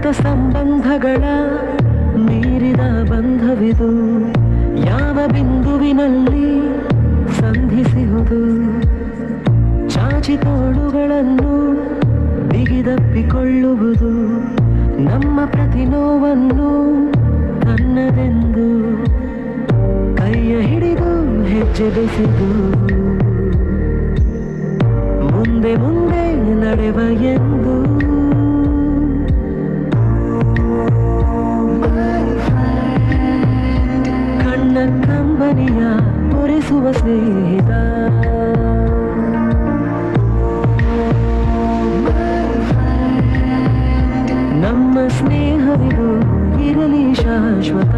ಸಂಬಂಧಗಳ ಮೀರಿದ ಬಂಧವಿದು ಯಾವ ಬಿಂದುವಿನಲ್ಲಿ ಸಂಧಿಸುವುದು ಚಾಚಿ ತೋಳುಗಳನ್ನು ಬಿಗಿದಪ್ಪಿಕೊಳ್ಳುವುದು ನಮ್ಮ ಪ್ರತಿ ನೋವನ್ನು ತನ್ನದೆಂದು ಕೈಯ ಹಿಡಿದು ಹೆಜ್ಜೆ ಬೆಸೆದು ಮುಂದೆ ಮುಂದೆ ನಡೆವ ಎಂದು ಕಣ್ಣ ಕಂಬನಿಯ ಒರೆಸುವ ಸ್ನೇಹಿತ ನಮ್ಮ ಸ್ನೇಹವಿದು ಇರಲಿ ಶಾಶ್ವತ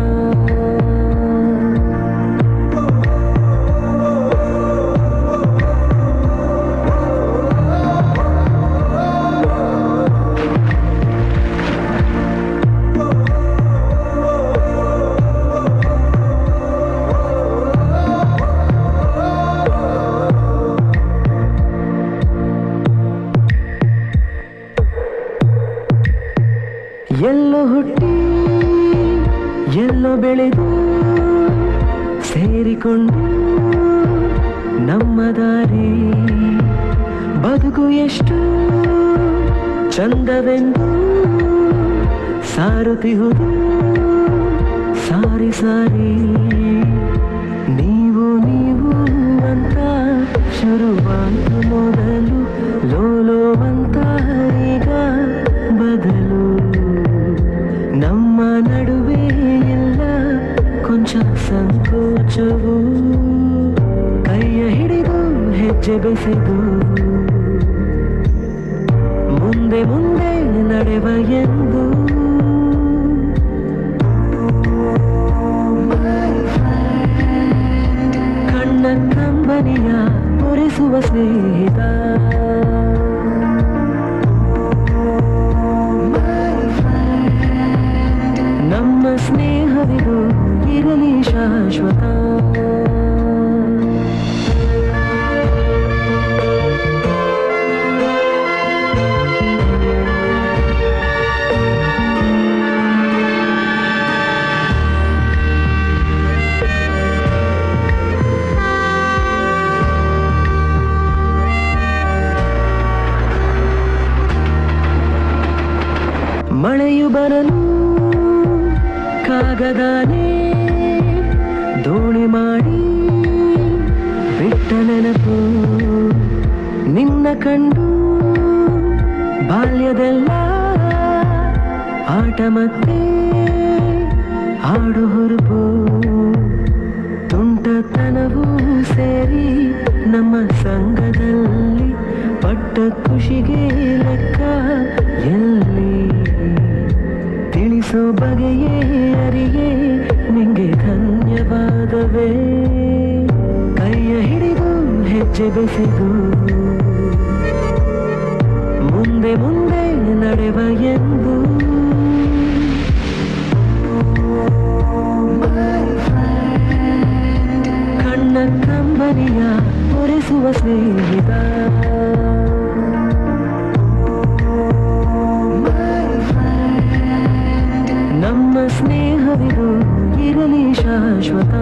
ಎಲ್ಲೋ ಹುಟ್ಟಿ ಎಲ್ಲೋ ಬೆಳೆದು ಸೇರಿಕೊಂಡು ನಮ್ಮ ದಾರಿ ಬದುಕು ಎಷ್ಟು ಚಂದವೆಂದು ಸಾರುತ್ತಿಹುದು ಸಾರಿ ಸಾರಿ ನೀವು ನೀವು ಅಂತ ಶುರುವಾಯ್ತು ಮೊದಲು ಲೋಲೋ ಅಂತ ಈಗ ಬದಲು ನಮ್ಮ ನಡುವೆ ಎಲ್ಲ ಕೊಂಚ ಸಂಕೋಚವು ಕೈಯ ಹಿಡಿದು ಹೆಜ್ಜೆ ಬೆಸೆದು ಮುಂದೆ ಮುಂದೆ ನಡೆವ ಎಂದು ಕಣ್ಣ ಕಂಬನಿಯ ಒರೆಸುವ ಸ್ನೇಹಿತ ನಮ್ಮ ಸ್ನೇಹವಿದು ಇರಲಿ ಶಾಶ್ವತ ಮಳೆಯು ಬರಲು ಕಾಗದಾನೆ ದೋಣಿ ಮಾಡಿ ಬಿಟ್ಟ ನೆನಪು ನಿನ್ನ ಕಂಡು ಬಾಲ್ಯದೆಲ್ಲ ಆಟ ಮತ್ತೆ ಆಡು ಹುರುಪು ತುಂಟತನವೂ ಸೇರಿ ನಮ್ಮ ಸಂಘದಲ್ಲಿ ಪಟ್ಟ ಖುಷಿಗೆ ಲೆಕ್ಕ ಎಲ್ಲಿ ತಿಳಿಸೋ ಬಗೆಯೇ ಅರಿಯೇ ನಿಂಗೆ ಧನ್ಯವಾದವೇ ಕೈಯ ಹಿಡಿದು ಹೆಜ್ಜೆ ಬೆಸೆದು ಮುಂದೆ ಮುಂದೆ ನಡೆವ ಎಂದು ಕಣ್ಣ ಕಂಬನಿಯ ಒರೆಸುವ ಸ್ನೇಹಿತ ನಮ್ಮ ಸ್ನೇಹವಿದು ಇರಲಿ ಶಾಶ್ವತ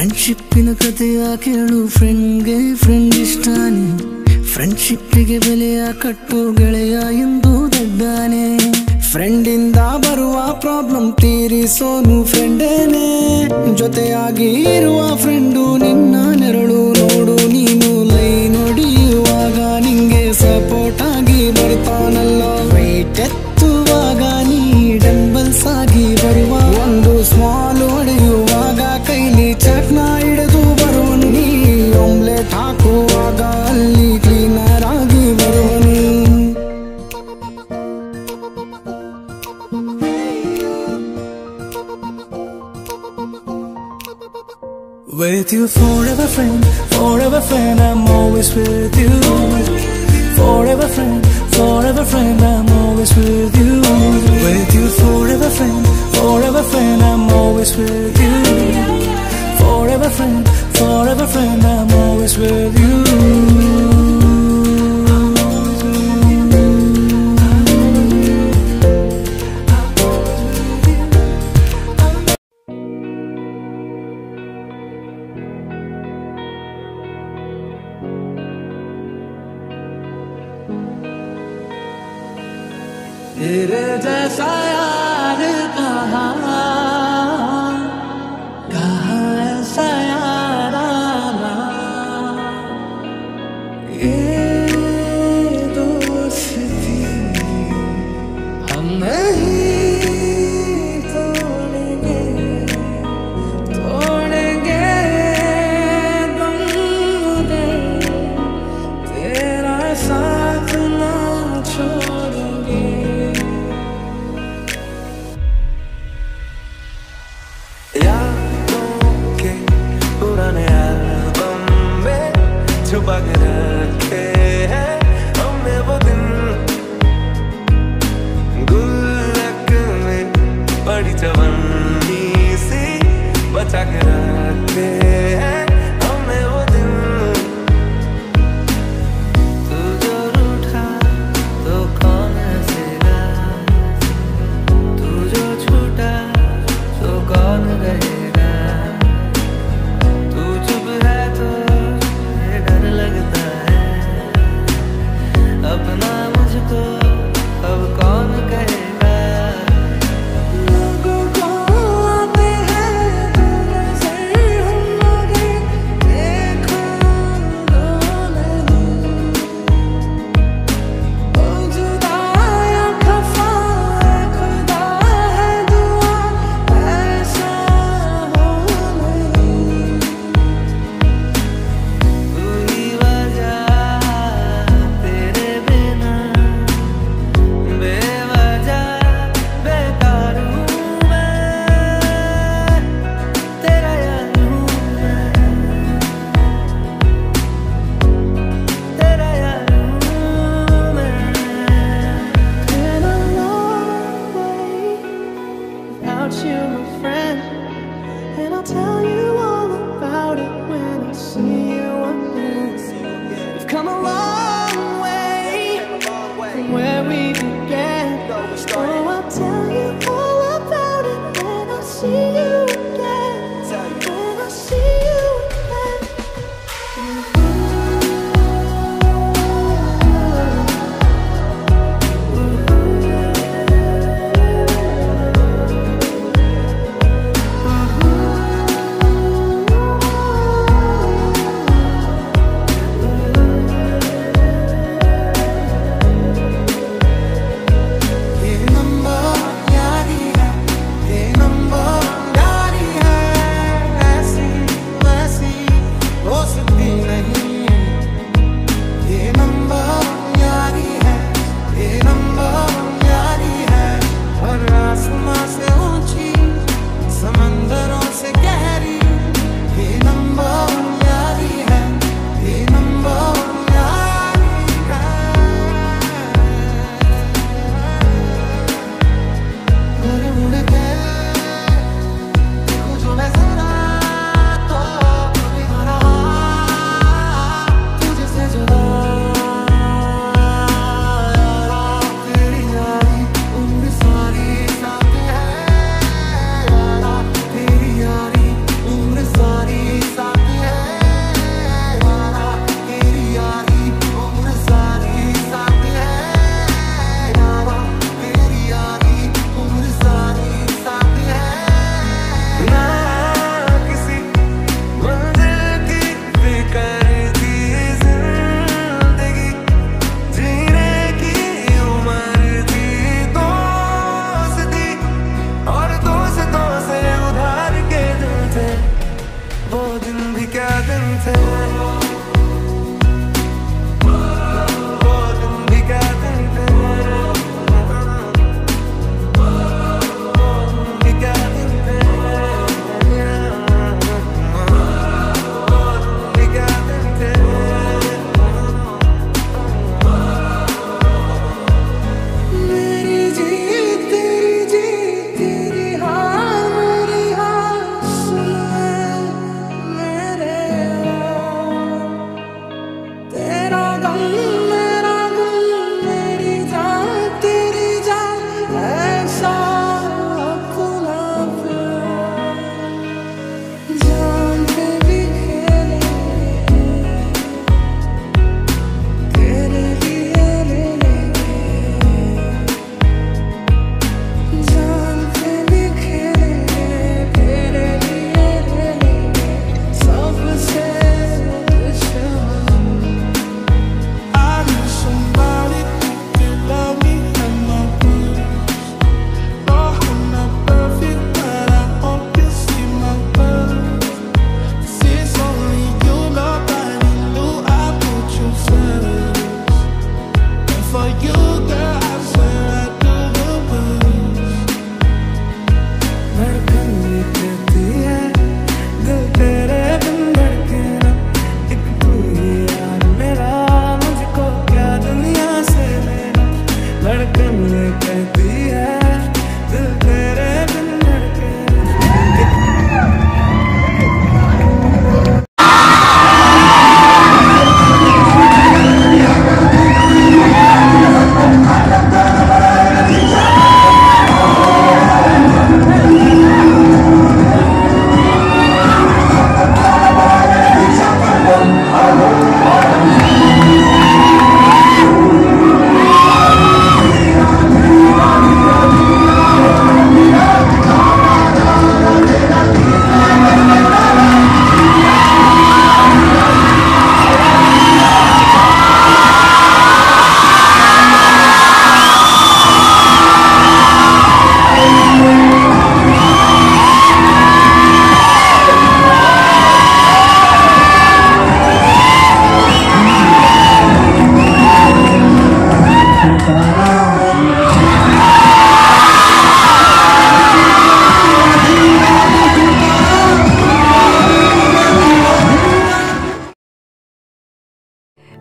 ಫ್ರೆಂಡ್ಶಿಪ್ಪಿನ ಕಥೆಯ ಕೇಳು ಫ್ರೆಂಡ್ಗೆ ಫ್ರೆಂಡ್ ಇಷ್ಟಾನೆ ಫ್ರೆಂಡ್ಶಿಪ್ಪಿಗೆ ಬೆಲೆಯ ಕಟ್ಟು ಗೆಳೆಯ ಎಂದು ದಡ್ಡಾನೆ ಫ್ರೆಂಡಿಂದ ಬರುವ ಪ್ರಾಬ್ಲಮ್ ತೀರಿಸೋನು ಫ್ರೆಂಡೇನೆ ಜೊತೆಯಾಗಿ ಇರುವ ಫ್ರೆಂಡು ನಿನ್ನ ನೆರಳು ನೋಡು ನೀನು ಲೈ ನೋಡಿಯುವಾಗ ನಿಂಗೆ ಸಪೋರ್ಟ್ ಆಗಿ ಬರ್ತಾನಲ್ಲ ವೈಟ್ ಎತ್ತುವಾಗ ನೀ ಡಂಬಲ್ಸ್ ಆಗಿ ಬರುವ ಒಂದು ಸ್ಮಾಲ್ ಹೊಡೆಯುವಾಗ ಕೈಲಿ ಚಟ್ನ ಹಿಡಿದು ಬರುವನು ನೀ ಆಮ್ಲೆಟ್ ಹಾಕುವಾಗ ಅಲ್ಲಿ ಕ್ಲೀನರ್ ಆಗಿ ಬರುವನು With you forever friend, forever friend, I'm always with you. Forever friend, forever friend, I'm always with you. With you forever friend, forever friend, I'm always with you. Forever friend, forever friend, I'm always with you. तेरे जैसा यार कहाँ कहाँ ऐसा यार आना ये दोस्ती हम नहीं तोड़ेंगे तोड़ेंगे तुम मुझे तेरा साथ ना छोड़ेंगे यादों के पुराने एल्बम में छुपा के रखे हैं हमने वो दिन गुल्लक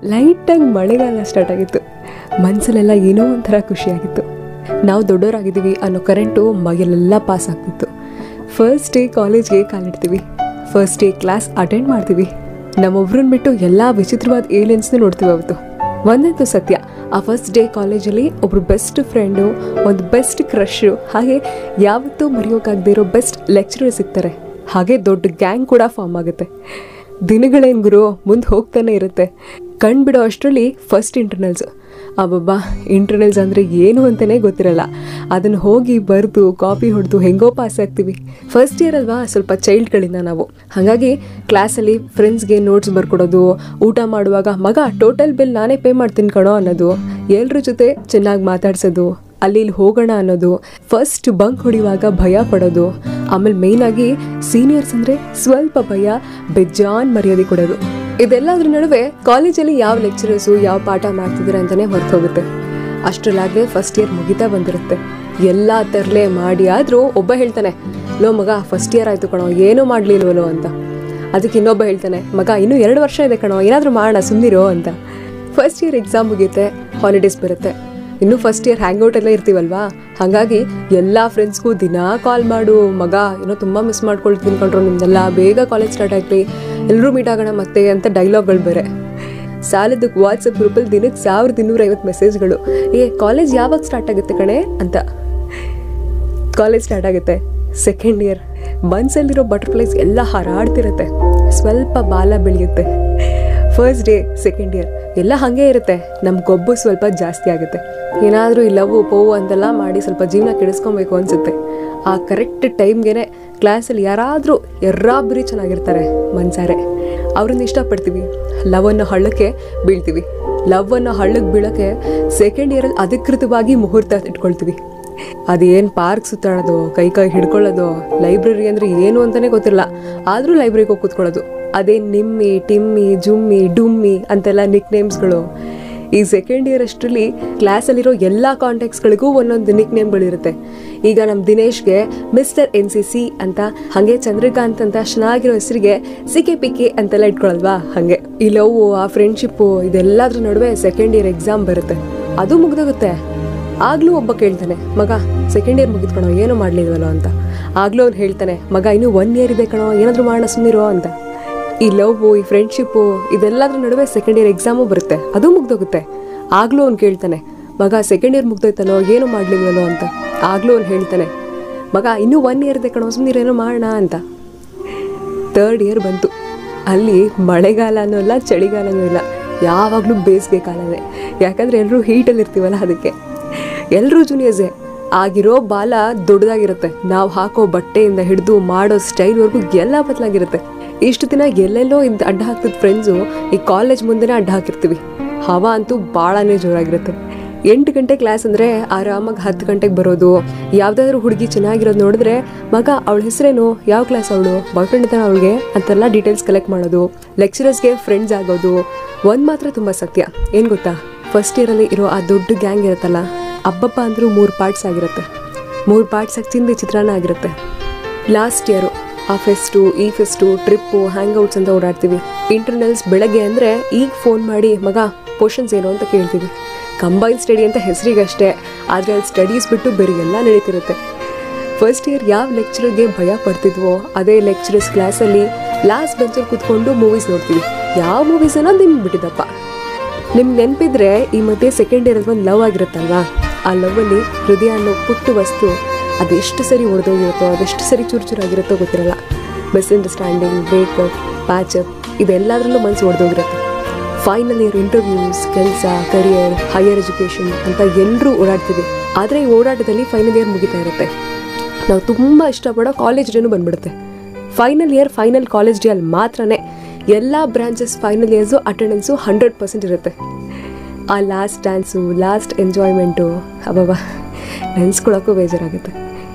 ಲೈಟಾಗಿ ಮಳೆಗಾಲ ಸ್ಟಾರ್ಟ್ ಆಗಿತ್ತು ಮನಸ್ಸಲ್ಲೆಲ್ಲ ಏನೋ ಒಂಥರ ಖುಷಿಯಾಗಿತ್ತು ನಾವು ದೊಡ್ಡವರಾಗಿದ್ದೀವಿ ಅನ್ನೋ ಕರೆಂಟು ಮೈಯಲ್ಲೆಲ್ಲ ಪಾಸ್ ಆಗ್ತಿತ್ತು ಫಸ್ಟ್ ಡೇ ಕಾಲೇಜ್ಗೆ ಕಾಲಿಡ್ತೀವಿ ಫಸ್ಟ್ ಡೇ ಕ್ಲಾಸ್ ಅಟೆಂಡ್ ಮಾಡ್ತೀವಿ ನಮ್ಮೊಬ್ರನ್ನ ಬಿಟ್ಟು ಎಲ್ಲ ವಿಚಿತ್ರವಾದ ಏಲಿಯನ್ಸ್ನ ನೋಡ್ತೀವಿ ಅವತ್ತು ಒಂದಂತೂ ಸತ್ಯ ಆ ಫಸ್ಟ್ ಡೇ ಕಾಲೇಜಲ್ಲಿ ಒಬ್ರು ಬೆಸ್ಟ್ ಫ್ರೆಂಡು ಒಂದು ಬೆಸ್ಟ್ ಕ್ರಶು ಹಾಗೆ ಯಾವತ್ತೂ ಮರೆಯೋಕ್ಕಾಗದೇ ಇರೋ ಬೆಸ್ಟ್ ಲೆಕ್ಚರರ್ ಸಿಗ್ತಾರೆ ಹಾಗೆ ದೊಡ್ಡ ಗ್ಯಾಂಗ್ ಕೂಡ ಫಾರ್ಮ್ ಆಗುತ್ತೆ ದಿನಗಳೇನು ಗುರು ಮುಂದೆ ಹೋಗ್ತಾನೆ ಇರುತ್ತೆ ಕಣ್ ಬಿಡೋ ಅಷ್ಟರಲ್ಲಿ ಫಸ್ಟ್ ಇಂಟರ್ನಲ್ಸ್ ಅಬ್ಬಬ್ಬಾ ಇಂಟರ್ನಲ್ಸ್ ಅಂದರೆ ಏನು ಅಂತಲೇ ಗೊತ್ತಿರಲ್ಲ ಅದನ್ನು ಹೋಗಿ ಬರೆದು ಕಾಪಿ ಹೊಡೆದು ಹೆಂಗೋ ಪಾಸ್ ಆಗ್ತೀವಿ ಫಸ್ಟ್ ಇಯರ್ ಅಲ್ವಾ ಸ್ವಲ್ಪ ಚೈಲ್ಡ್ಗಳಿಂದ ನಾವು ಹಾಗಾಗಿ ಕ್ಲಾಸಲ್ಲಿ ಫ್ರೆಂಡ್ಸ್ಗೆ ನೋಟ್ಸ್ ಬರ್ಕೊಡೋದು ಊಟ ಮಾಡುವಾಗ ಮಗ ಟೋಟಲ್ ಬಿಲ್ ನಾನೇ ಪೇ ಮಾಡ್ತೀನಿ ಕಣೋ ಅನ್ನೋದು ಎಲ್ಲರ ಜೊತೆ ಚೆನ್ನಾಗಿ ಮಾತಾಡ್ಸೋದು ಅಲ್ಲಿ ಇಲ್ಲಿ ಹೋಗೋಣ ಅನ್ನೋದು ಫಸ್ಟ್ ಬಂಕ್ ಹೊಡಿಯುವಾಗ ಭಯ ಪಡೋದು ಆಮೇಲೆ ಮೇಯ್ನಾಗಿ ಸೀನಿಯರ್ಸ್ ಅಂದರೆ ಸ್ವಲ್ಪ ಭಯ ಬೆಜ್ಜಾನ್ ಮರ್ಯಾದೆ ಕೊಡೋದು ಇದೆಲ್ಲದ್ರ ನಡುವೆ ಕಾಲೇಜಲ್ಲಿ ಯಾವ ಲೆಕ್ಚರರ್ಸು ಯಾವ ಪಾಠ ಮಾಡ್ತಿದ್ದಾರೆ ಅಂತಲೇ ಹೊರತು ಹೋಗುತ್ತೆ ಅಷ್ಟರಲ್ಲಾಗಲೇ ಫಸ್ಟ್ ಇಯರ್ ಮುಗಿತಾ ಬಂದಿರುತ್ತೆ ಎಲ್ಲ ತರಲೆ ಮಾಡಿ ಆದರೂ ಒಬ್ಬ ಹೇಳ್ತಾನೆ ಲೋ ಮಗ ಫಸ್ಟ್ ಇಯರ್ ಆಯಿತು ಕಣೋ ಏನೂ ಮಾಡಲಿಲ್ವಲ್ಲೋ ಅಂತ ಅದಕ್ಕೆ ಇನ್ನೊಬ್ಬ ಹೇಳ್ತಾನೆ ಮಗ ಇನ್ನೂ ಎರಡು ವರ್ಷ ಇದೆ ಕಣೋ ಏನಾದರೂ ಮಾಡೋಣ ಸುಮ್ಮನಿರೋ ಅಂತ ಫಸ್ಟ್ ಇಯರ್ ಎಕ್ಸಾಮ್ ಮುಗಿಯುತ್ತೆ ಹಾಲಿಡೇಸ್ ಬರುತ್ತೆ ಇನ್ನು ಫಸ್ಟ್ ಇಯರ್ ಹ್ಯಾಂಗ್ಔಟ್ ಎಲ್ಲ ಇರ್ತೀವಲ್ವಾ ಹಾಗಾಗಿ ಎಲ್ಲ ಫ್ರೆಂಡ್ಸ್ಗೂ ದಿನಾ ಕಾಲ್ ಮಾಡು ಮಗ ಏನೋ ತುಂಬ ಮಿಸ್ ಮಾಡ್ಕೊಳ್ತೀನಿ ಕಣ್ರು ನಿಮ್ದೆಲ್ಲ ಬೇಗ ಕಾಲೇಜ್ ಸ್ಟಾರ್ಟ್ ಆಗಲಿ ಎಲ್ಲರೂ ಮೀಟ್ ಆಗೋಣ ಮತ್ತೆ ಅಂತ ಡೈಲಾಗ್ಗಳು ಬೇರೆ ಸಾಲದಕ್ಕೆ ವಾಟ್ಸಪ್ ಗ್ರೂಪಲ್ಲಿ ದಿನಕ್ಕೆ ಸಾವಿರದ ಇನ್ನೂರೈವತ್ತು ಮೆಸೇಜ್ಗಳು ಏ ಕಾಲೇಜ್ ಯಾವಾಗ ಸ್ಟಾರ್ಟ್ ಆಗುತ್ತೆ ಕಣೆ ಅಂತ ಕಾಲೇಜ್ ಸ್ಟಾರ್ಟ್ ಆಗುತ್ತೆ ಸೆಕೆಂಡ್ ಇಯರ್ ಮನ್ಸಲ್ಲಿರೋ ಬಟರ್ಫ್ಲೈಸ್ ಎಲ್ಲ ಹಾರಾಡ್ತಿರುತ್ತೆ ಸ್ವಲ್ಪ ಬಾಲ ಬೆಳೆಯುತ್ತೆ ಫಸ್ಟ್ ಡೇ ಸೆಕೆಂಡ್ ಇಯರ್ ಎಲ್ಲ ಹಾಗೆ ಇರುತ್ತೆ ನಮ್ಮ ಗೊಬ್ಬು ಸ್ವಲ್ಪ ಜಾಸ್ತಿ ಆಗುತ್ತೆ ಏನಾದರೂ ಈ ಲವ್ ಪೋವು ಅಂತೆಲ್ಲ ಮಾಡಿ ಸ್ವಲ್ಪ ಜೀವನ ಕೆಡಿಸ್ಕೊಬೇಕು ಅನಿಸುತ್ತೆ ಆ ಕರೆಕ್ಟ್ ಟೈಮ್ಗೆ ಕ್ಲಾಸಲ್ಲಿ ಯಾರಾದರೂ ಎರ್ರಾಬ್ರಿ ಚೆನ್ನಾಗಿರ್ತಾರೆ ಮನ್ಸಾರೆ ಅವ್ರನ್ನ ಇಷ್ಟಪಡ್ತೀವಿ ಲವ್ ಅನ್ನೋ ಹಳ್ಳಕ್ಕೆ ಬೀಳ್ತೀವಿ ಲವ್ ಅನ್ನೋ ಹಳ್ಳಕ್ಕೆ ಬೀಳೋಕ್ಕೆ ಸೆಕೆಂಡ್ ಇಯರಲ್ಲಿ ಅಧಿಕೃತವಾಗಿ ಮುಹೂರ್ತ ಇಟ್ಕೊಳ್ತೀವಿ ಅದೇನು ಪಾರ್ಕ್ ಸುತ್ತಾಡೋದು ಕೈ ಕೈ ಹಿಡ್ಕೊಳ್ಳೋದು ಲೈಬ್ರರಿ ಅಂದರೆ ಏನು ಅಂತಲೇ ಗೊತ್ತಿಲ್ಲ ಆದರೂ ಲೈಬ್ರರಿಗೆ ಹೋಗಿ ಕೂತ್ಕೊಳ್ಳೋದು ಅದೇ ನಿಮ್ಮಿ ಟಿಮ್ಮಿ ಜುಮ್ಮಿ ಡುಮ್ಮಿ ಅಂತೆಲ್ಲ ನಿಕ್ ನೇಮ್ಸ್ಗಳು ಈ ಸೆಕೆಂಡ್ ಇಯರ್ ಅಷ್ಟರಲ್ಲಿ ಕ್ಲಾಸಲ್ಲಿರೋ ಎಲ್ಲ ಕಾಂಟ್ಯಾಕ್ಟ್ಸ್ಗಳಿಗೂ ಒಂದೊಂದು ನಿಕ್ ನೇಮ್ಗಳಿರುತ್ತೆ ಈಗ ನಮ್ಮ ದಿನೇಶ್ಗೆ ಮಿಸ್ಟರ್ ಎನ್ ಸಿ ಸಿ ಅಂತ ಹಾಗೆ ಚಂದ್ರಕಾಂತ್ ಅಂತ ಚೆನ್ನಾಗಿರೋ ಹೆಸರಿಗೆ ಸಿಕೆ ಪಿಕೆ ಅಂತೆಲ್ಲ ಇಟ್ಕೊಳಲ್ವಾ ಹಾಗೆ ಈ ಲವ್ ಆ ಫ್ರೆಂಡ್ಶಿಪ್ಪು ಇದೆಲ್ಲದ್ರ ನಡುವೆ ಸೆಕೆಂಡ್ ಇಯರ್ ಎಕ್ಸಾಮ್ ಬರುತ್ತೆ ಅದು ಮುಗ್ದೋಗುತ್ತೆ ಆಗ್ಲೂ ಒಬ್ಬ ಕೇಳ್ತಾನೆ ಮಗ ಸೆಕೆಂಡ್ ಇಯರ್ ಮುಗಿದ್ ಕಣೋ ಏನೂ ಮಾಡ್ಲಿಲ್ವಲ್ಲೋ ಅಂತ ಆಗ್ಲೂ ಅವ್ನು ಹೇಳ್ತಾನೆ ಮಗ ಇನ್ನೂ ಒನ್ ಇಯರ್ ಇದೆ ಕಣೋ ಏನಾದರೂ ಮಾಡೋಣ ಸುಮ್ಮನಿರೋ ಅಂತ ಈ ಲವ್ ಈ ಫ್ರೆಂಡ್ಶಿಪ್ಪು ಇದೆಲ್ಲದ್ರ ನಡುವೆ ಸೆಕೆಂಡ್ ಇಯರ್ ಎಕ್ಸಾಮು ಬರುತ್ತೆ ಅದು ಮುಗ್ದೋಗುತ್ತೆ ಆಗ್ಲೂ ಅವ್ನು ಕೇಳ್ತಾನೆ ಮಗ ಸೆಕೆಂಡ್ ಇಯರ್ ಮುಗ್ದೋಯ್ತಲ್ಲೋ ಏನು ಮಾಡ್ಲಿಲ್ವಲ್ಲೋ ಅಂತ ಆಗ್ಲೂ ಅವ್ನು ಹೇಳ್ತಾನೆ ಮಗ ಇನ್ನೂ ಒನ್ ಇಯರ್ ಇದೆ ಕಣೋ ಸುಮ್ಮನಿರೇನೋ ಮಾಡೋಣ ಅಂತ ತರ್ಡ್ ಇಯರ್ ಬಂತು ಅಲ್ಲಿ ಮಳೆಗಾಲನೂ ಇಲ್ಲ ಚಳಿಗಾಲನೂ ಇಲ್ಲ ಯಾವಾಗಲೂ ಬೇಸಿಗೆ ಕಾಲನೇ ಯಾಕಂದರೆ ಎಲ್ಲರೂ ಹೀಟಲ್ಲಿ ಇರ್ತೀವಲ್ಲ ಅದಕ್ಕೆ ಎಲ್ಲರೂ ಜೂನಿಯರ್ಸೇ ಆಗಿರೋ ಬಾಲ ದೊಡ್ಡದಾಗಿರುತ್ತೆ ನಾವು ಹಾಕೋ ಬಟ್ಟೆಯಿಂದ ಹಿಡಿದು ಮಾಡೋ ಸ್ಟೈಲ್ವರೆಗೂ ಎಲ್ಲ ಬದಲಾಗಿರುತ್ತೆ ಇಷ್ಟು ದಿನ ಎಲ್ಲೆಲ್ಲೋ ಇದ್ದು ಅಡ್ಡ ಹಾಕ್ತಿದ್ದ ಫ್ರೆಂಡ್ಸು ಈ ಕಾಲೇಜ್ ಮುಂದೆನೇ ಅಡ್ಡ ಹಾಕಿರ್ತೀವಿ ಹವಾ ಅಂತೂ ಭಾಳನೇ ಜೋರಾಗಿರುತ್ತೆ ಎಂಟು ಗಂಟೆ ಕ್ಲಾಸ್ ಅಂದರೆ ಆರಾಮಾಗಿ ಹತ್ತು ಗಂಟೆಗೆ ಬರೋದು ಯಾವುದಾದ್ರೂ ಹುಡುಗಿ ಚೆನ್ನಾಗಿರೋದು ನೋಡಿದ್ರೆ ಮಗ ಅವಳ ಹೆಸರೇನು ಯಾವ ಕ್ಲಾಸ್ ಅವಳು ಬಾಯ್ ಫ್ರೆಂಡ್ ಇದ್ದಾನೆ ಅವಳಿಗೆ ಅಂತೆಲ್ಲ ಡೀಟೇಲ್ಸ್ ಕಲೆಕ್ಟ್ ಮಾಡೋದು ಲೆಕ್ಚರರ್ಸ್ಗೆ ಫ್ರೆಂಡ್ಸ್ ಆಗೋದು ಒಂದು ಮಾತ್ರ ತುಂಬ ಸತ್ಯ ಏನು ಗೊತ್ತಾ ಫಸ್ಟ್ ಇಯರಲ್ಲಿ ಇರೋ ಆ ದೊಡ್ಡ ಗ್ಯಾಂಗ್ ಇರುತ್ತಲ್ಲ ಅಬ್ಬಪ್ಪ ಅಂದರೂ ಮೂರು ಪಾರ್ಟ್ಸ್ ಆಗಿರುತ್ತೆ ಮೂರು ಪಾರ್ಟ್ಸ್ ಆಗಿ ತಿಂದು ಚಿತ್ರಾನ್ನ ಆಗಿರುತ್ತೆ ಲಾಸ್ಟ್ ಇಯರು ಆ ಫೆಸ್ಟು ಈ ಫೆಸ್ಟು ಟ್ರಿಪ್ಪು ಹ್ಯಾಂಗ್ಔಟ್ಸ್ ಅಂತ ಓಡಾಡ್ತೀವಿ ಇಂಟರ್ನಲ್ಸ್ ಬೆಳಗ್ಗೆ ಅಂದರೆ ಈಗ ಫೋನ್ ಮಾಡಿ ಮಗ ಪೋರ್ಷನ್ಸ್ ಏನು ಅಂತ ಕೇಳ್ತೀವಿ ಕಂಬೈನ್ ಸ್ಟಡಿ ಅಂತ ಹೆಸರಿಗಷ್ಟೇ ಆದರೆ ಅಲ್ಲಿ ಸ್ಟಡೀಸ್ ಬಿಟ್ಟು ಬೇರೆ ಎಲ್ಲ ನಡೀತಿರುತ್ತೆ ಫಸ್ಟ್ ಇಯರ್ ಯಾವ ಲೆಕ್ಚರರ್ಗೆ ಭಯ ಪಡ್ತಿದ್ವೋ ಅದೇ ಲೆಕ್ಚರರ್ಸ್ ಕ್ಲಾಸಲ್ಲಿ ಲಾಸ್ಟ್ ಬೆಂಚಲ್ಲಿ ಕೂತ್ಕೊಂಡು ಮೂವೀಸ್ ನೋಡ್ತೀವಿ ಯಾವ ಮೂವೀಸ್ ಅನ್ನೋದು ನಿಮ್ಗೆ ಬಿಟ್ಟಿದ್ದಪ್ಪ ನಿಮ್ಗೆ ನೆನಪಿದ್ರೆ ಈ ಮಧ್ಯೆ ಸೆಕೆಂಡ್ ಇಯರ್ ಒಂದು ಲವ್ ಆಗಿರುತ್ತಲ್ವಾ ಆ ಲವ್ವಲ್ಲಿ ಹೃದಯ ಅನ್ನೋ ಪುಟ್ಟ ವಸ್ತು ಅದೆಷ್ಟು ಸರಿ ಒಡೆದೋಗಿರುತ್ತೋ ಅದೆಷ್ಟು ಸರಿ ಚೂರು ಚೂರಾಗಿರುತ್ತೋ ಗೊತ್ತಿರಲ್ಲ ಮಿಸ್ಅಂಡರ್ಸ್ಟ್ಯಾಂಡಿಂಗ್ ಬ್ರೇಕಪ್ ಪ್ಯಾಚಪ್ ಇದೆಲ್ಲದರಲ್ಲೂ ಮನಸ್ಸು ಒಡೆದೋಗಿರುತ್ತೆ ಫೈನಲ್ ಇಯರ್ ಇಂಟರ್ವ್ಯೂಸ್ ಕೆಲಸ ಕರಿಯರ್ ಹೈಯರ್ ಎಜುಕೇಷನ್ ಅಂತ ಎಲ್ಲರೂ ಓಡಾಡ್ತೀವಿ ಆದರೆ ಈ ಓಡಾಟದಲ್ಲಿ ಫೈನಲ್ ಇಯರ್ ಮುಗಿತಾ ಇರುತ್ತೆ ನಾವು ತುಂಬ ಇಷ್ಟಪಡೋ ಕಾಲೇಜ್ ಡೇನು ಬಂದ್ಬಿಡುತ್ತೆ final year final college day ಅಲ್ಲಿ ಮಾತ್ರನೇ ಎಲ್ಲ branches final years attendance hundred percent ಇರುತ್ತೆ ಆ ಲಾಸ್ಟ್ ಡ್ಯಾನ್ಸು ಲಾಸ್ಟ್ ಎಂಜಾಯ್ಮೆಂಟು ಅಬ್ಬಬ್ಬ ನೆನೆಸ್ಕೊಳ್ಳೋಕ್ಕೂ ಬೇಜಾರಾಗುತ್ತೆ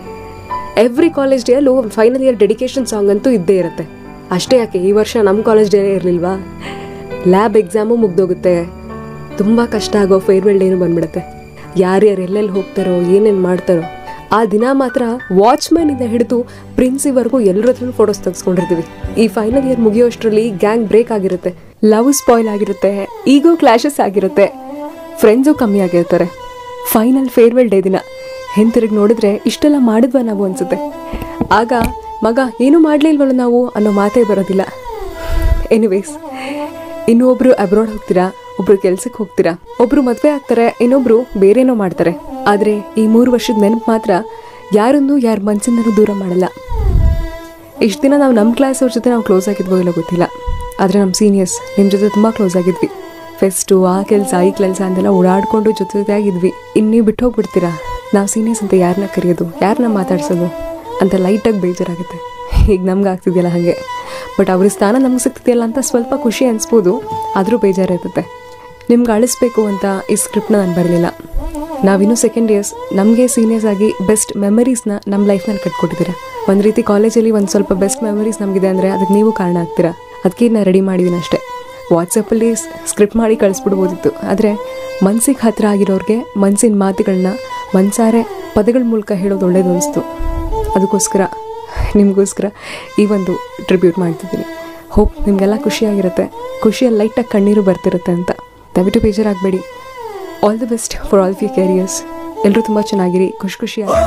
ಎವ್ರಿ ಕಾಲೇಜ್ ಡೇ ಅಲ್ಲೂ ಫೈನಲ್ ಇಯರ್ ಡೆಡಿಕೇಶನ್ ಸಾಂಗ್ ಅಂತೂ ಇದ್ದೇ ಇರುತ್ತೆ ಅಷ್ಟೇ ಯಾಕೆ ಈ ವರ್ಷ ನಮ್ಮ ಕಾಲೇಜ್ ಡೇ ಇರಲಿಲ್ವಾ ಲ್ಯಾಬ್ ಎಕ್ಸಾಮು ಮುಗ್ದೋಗುತ್ತೆ ತುಂಬ ಕಷ್ಟ ಆಗೋ ಫೇರ್ವೆಲ್ ಡೇನು ಬಂದ್ಬಿಡುತ್ತೆ ಯಾರ್ಯಾರು ಎಲ್ಲೆಲ್ಲಿ ಹೋಗ್ತಾರೋ ಏನೇನು ಮಾಡ್ತಾರೋ ಆ ದಿನ ಮಾತ್ರ ವಾಚ್ಮ್ಯಾನಿಂದ ಹಿಡಿದು ಪ್ರಿನ್ಸಿವರೆಗೂ ಎಲ್ಲರ ಹತ್ರನೂ ಫೋಟೋಸ್ ತೆಗೆಸ್ಕೊಂಡಿರ್ತೀವಿ ಈ ಫೈನಲ್ ಇಯರ್ ಮುಗಿಯೋಷ್ಟರಲ್ಲಿ ಗ್ಯಾಂಗ್ ಬ್ರೇಕ್ ಆಗಿರುತ್ತೆ ಲವ್ ಸ್ಪಾಯ್ಲ್ ಆಗಿರುತ್ತೆ ಈಗೋ ಕ್ಲಾಶಸ್ ಆಗಿರುತ್ತೆ ಫ್ರೆಂಡ್ಸು ಕಮ್ಮಿ ಆಗಿರ್ತಾರೆ ಫೈನಲ್ ಫೇರ್ವೆಲ್ ಡೇ ದಿನ ಹಿಂತಿರುಗಿ ನೋಡಿದ್ರೆ ಇಷ್ಟೆಲ್ಲ ಮಾಡಿದ್ವ ನಾವು ಅನ್ಸುತ್ತೆ ಆಗ ಮಗ ಏನೂ ಮಾಡಲಿಲ್ವಲ್ಲ ನಾವು ಅನ್ನೋ ಮಾತೇ ಬರೋದಿಲ್ಲ ಎನಿವೇಸ್ ಇನ್ನೂ ಒಬ್ರು ಅಬ್ರಾಡ್ ಹೋಗ್ತೀರಾ ಒಬ್ರು ಕೆಲ್ಸಕ್ಕೆ ಹೋಗ್ತೀರಾ ಒಬ್ರು ಮದುವೆ ಆಗ್ತಾರೆ ಇನ್ನೊಬ್ರು ಬೇರೇನೋ ಮಾಡ್ತಾರೆ ಆದರೆ ಈ ಮೂರು ವರ್ಷದ ನೆನಪು ಮಾತ್ರ ಯಾರನ್ನೂ ಯಾರ ಮನಸ್ಸಿಂದನೂ ದೂರ ಮಾಡಲ್ಲ ಇಷ್ಟು ದಿನ ನಾವು ನಮ್ಮ ಕ್ಲಾಸ್ ಅವ್ರ ಜೊತೆ ನಾವು ಕ್ಲೋಸ್ ಆಗಿದ್ವೋ ಇಲ್ಲೋ ಗೊತ್ತಿಲ್ಲ ಆದರೆ ನಮ್ಮ ಸೀನಿಯರ್ಸ್ ನಿಮ್ಮ ಜೊತೆ ತುಂಬ ಕ್ಲೋಸ್ ಆಗಿದ್ವಿ ಫೆಸ್ಟು ಆ ಕೆಲಸ ಈ ಕೆಲಸ ಅಂತೆಲ್ಲ ಓಡಾಡ್ಕೊಂಡು ಜೊತೆ ಜೊತೆಯಾಗಿದ್ವಿ ಇನ್ನು ನೀವು ಬಿಟ್ಟು ಹೋಗ್ಬಿಡ್ತೀರಾ ನಾವು ಸೀನಿಯರ್ಸ್ ಅಂತ ಯಾರನ್ನ ಕರೆಯೋದು ಯಾರನ್ನ ಮಾತಾಡ್ಸೋದು ಅಂತ ಲೈಟಾಗಿ ಬೇಜಾರಾಗುತ್ತೆ ಈಗ ನಮ್ಗೆ ಆಗ್ತಿದೆಯಲ್ಲ ಹಾಗೆ ಬಟ್ ಅವ್ರ ಸ್ಥಾನ ನಮ್ಗೆ ಸಿಗ್ತಿದೆಯಲ್ಲ ಅಂತ ಸ್ವಲ್ಪ ಖುಷಿ ಅನಿಸ್ಬೋದು ಆದರೂ ಬೇಜಾರಿರ್ತದೆ ನಿಮ್ಗೆ ಅಳಿಸ್ಬೇಕು ಅಂತ ಈ ಸ್ಕ್ರಿಪ್ಟ್ನ ನಾನು ಬರಲಿಲ್ಲ ನಾವಿನ್ನೂ ಸೆಕೆಂಡ್ ಇಯರ್ಸ್ ನಮಗೆ ಸೀನಿಯರ್ಸ್ ಆಗಿ ಬೆಸ್ಟ್ ಮೆಮರೀಸ್ನ ನಮ್ಮ ಲೈಫ್ನಲ್ಲಿ ಕಟ್ಕೊಟ್ಟಿದ್ದೀರಾ ಒಂದು ರೀತಿ ಕಾಲೇಜಲ್ಲಿ ಒಂದು ಸ್ವಲ್ಪ ಬೆಸ್ಟ್ ಮೆಮರೀಸ್ ನಮಗಿದೆ ಅಂದರೆ ಅದಕ್ಕೆ ನೀವು ಕಾರಣ ಆಗ್ತೀರಾ ಅದಕ್ಕೆ ಇದನ್ನ ರೆಡಿ ಮಾಡಿದ್ದೀನಿ ಅಷ್ಟೇ ವಾಟ್ಸಪ್ಪಲ್ಲಿ ಸ್ಕ್ರಿಪ್ಟ್ ಮಾಡಿ ಕಳಿಸ್ಬಿಡ್ಬೋದಿತ್ತು ಆದರೆ ಮನ್ಸಿಗೆ ಹತ್ತಿರ ಆಗಿರೋರಿಗೆ ಮನಸ್ಸಿನ ಮಾತುಗಳನ್ನ ಮನ್ಸಾರೆ ಪದಗಳ ಮೂಲಕ ಹೇಳೋದು ಒಳ್ಳೇದು ಅನಿಸ್ತು ಅದಕ್ಕೋಸ್ಕರ ನಿಮಗೋಸ್ಕರ ಈ ಒಂದು ಟ್ರಿಬ್ಯೂಟ್ ಮಾಡ್ತಿದ್ದೀನಿ ಹೋಪ್ ನಿಮಗೆಲ್ಲ ಖುಷಿಯಾಗಿರುತ್ತೆ ಖುಷಿಯಲ್ಲಿ ಲೈಟಾಗಿ ಕಣ್ಣೀರು ಬರ್ತಿರುತ್ತೆ ಅಂತ ದಯವಿಟ್ಟು ಬೇಜಾರಾಗಬೇಡಿ all the best for all ಫಿ ಕ್ಯಾರಿಯರ್ಸ್ ಎಲ್ಲರೂ ತುಂಬ ಚೆನ್ನಾಗಿರಿ ಖುಷಿ ಖುಷಿಯಾಗಿ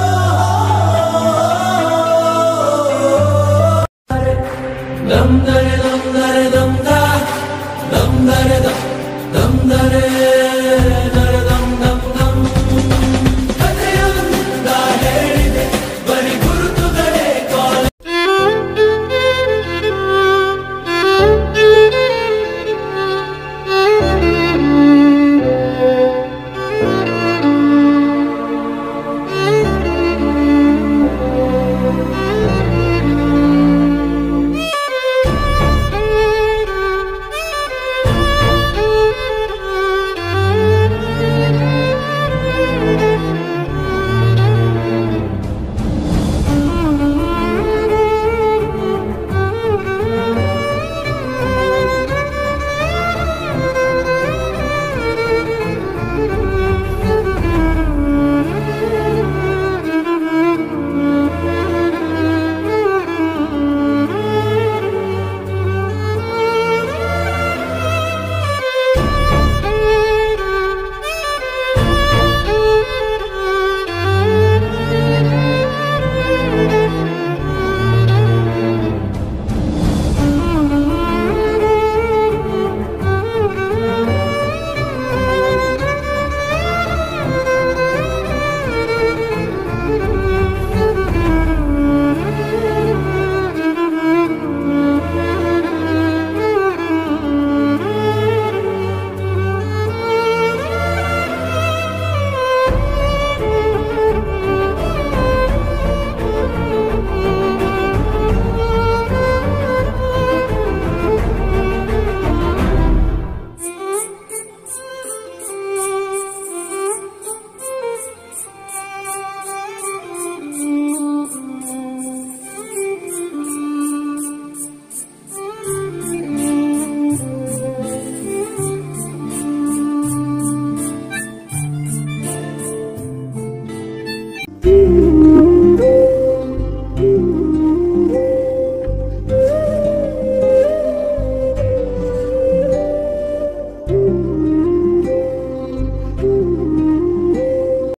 ನಮ್ದಯ